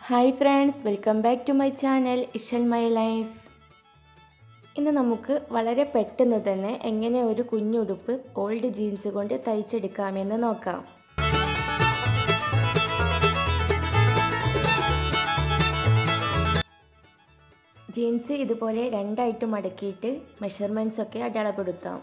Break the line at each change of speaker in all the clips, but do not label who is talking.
hi friends welcome back to my channel Ishal my life ഇന്ന് നമുക്ക് വളരെ പെട്ടെന്ന് തന്നെ എങ്ങനെ ഒരു കുഞ്ഞുടുപ്പ് ഓൾഡ് ജീൻസ് കൊണ്ട് തയ്ച്ചെടുക്കാമെന്ന് നോക്കാം ജീൻസ് ഇതുപോലെ രണ്ടായിട്ട് മടക്കിയിട്ട് മെഷർമെൻറ്റ്സ് ഒക്കെ അടയാളപ്പെടുത്താം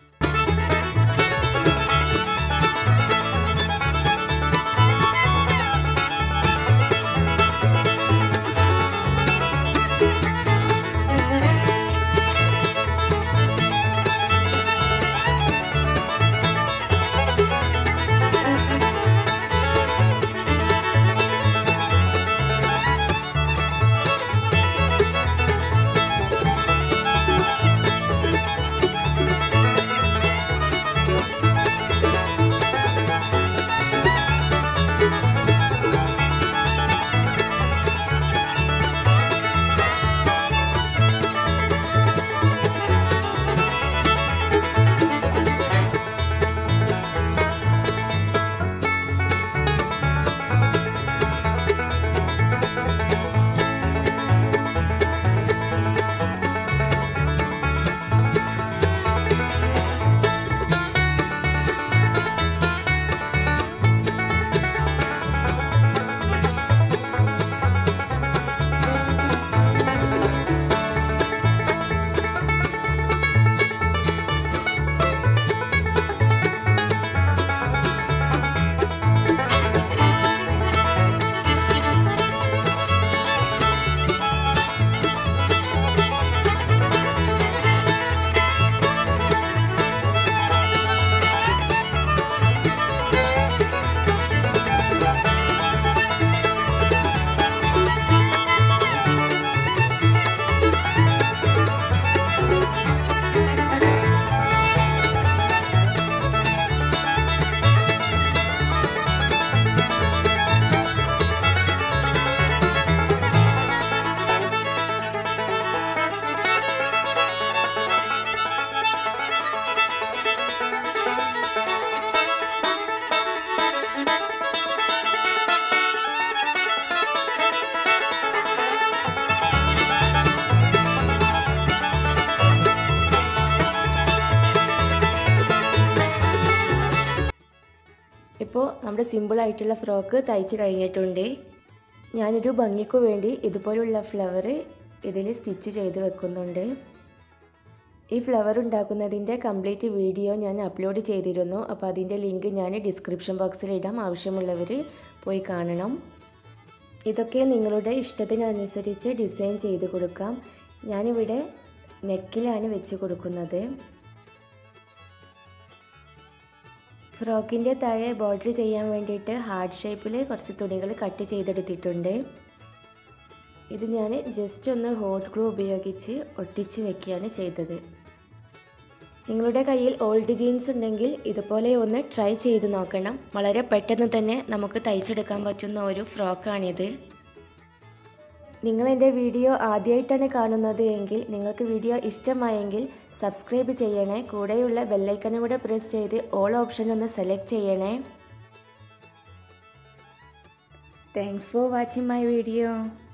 ഇപ്പോൾ നമ്മുടെ സിമ്പിളായിട്ടുള്ള ഫ്രോക്ക് തയ്ച്ച് കഴിഞ്ഞിട്ടുണ്ട് ഞാനൊരു ഭംഗിക്ക് വേണ്ടി ഇതുപോലുള്ള ഫ്ലവർ ഇതിൽ സ്റ്റിച്ച് ചെയ്ത് വെക്കുന്നുണ്ട് ഈ ഫ്ലവർ ഉണ്ടാക്കുന്നതിൻ്റെ കംപ്ലീറ്റ് വീഡിയോ ഞാൻ അപ്ലോഡ് ചെയ്തിരുന്നു അപ്പോൾ അതിൻ്റെ ലിങ്ക് ഞാൻ ഡിസ്ക്രിപ്ഷൻ ബോക്സിൽ ഇടാം ആവശ്യമുള്ളവർ പോയി കാണണം ഇതൊക്കെ നിങ്ങളുടെ ഇഷ്ടത്തിനനുസരിച്ച് ഡിസൈൻ ചെയ്ത് കൊടുക്കാം ഞാനിവിടെ നെക്കിലാണ് വെച്ച് കൊടുക്കുന്നത് ഫ്രോക്കിൻ്റെ താഴെ ബോർഡർ ചെയ്യാൻ വേണ്ടിയിട്ട് ഹാർഡ് ഷേപ്പിൽ കുറച്ച് തുണികൾ കട്ട് ചെയ്തെടുത്തിട്ടുണ്ട് ഇത് ഞാൻ ജസ്റ്റ് ഒന്ന് ഹോട്ട് ഗ്ലൂ ഉപയോഗിച്ച് ഒട്ടിച്ച് വെക്കുകയാണ് ചെയ്തത് നിങ്ങളുടെ കയ്യിൽ ഓൾഡ് ജീൻസ് ഉണ്ടെങ്കിൽ ഇതുപോലെ ഒന്ന് ട്രൈ ചെയ്ത് നോക്കണം വളരെ പെട്ടെന്ന് തന്നെ നമുക്ക് തയ്ച്ചെടുക്കാൻ പറ്റുന്ന ഒരു ഫ്രോക്കാണിത് നിങ്ങൾ എൻ്റെ വീഡിയോ ആദ്യമായിട്ടാണ് കാണുന്നത് എങ്കിൽ നിങ്ങൾക്ക് വീഡിയോ ഇഷ്ടമായെങ്കിൽ സബ്സ്ക്രൈബ് ചെയ്യണേ കൂടെയുള്ള ബെല്ലൈക്കണും കൂടെ പ്രസ് ചെയ്ത് ഓൾ ഓപ്ഷൻ ഒന്ന് സെലക്ട് ചെയ്യണേ thanks for watching my video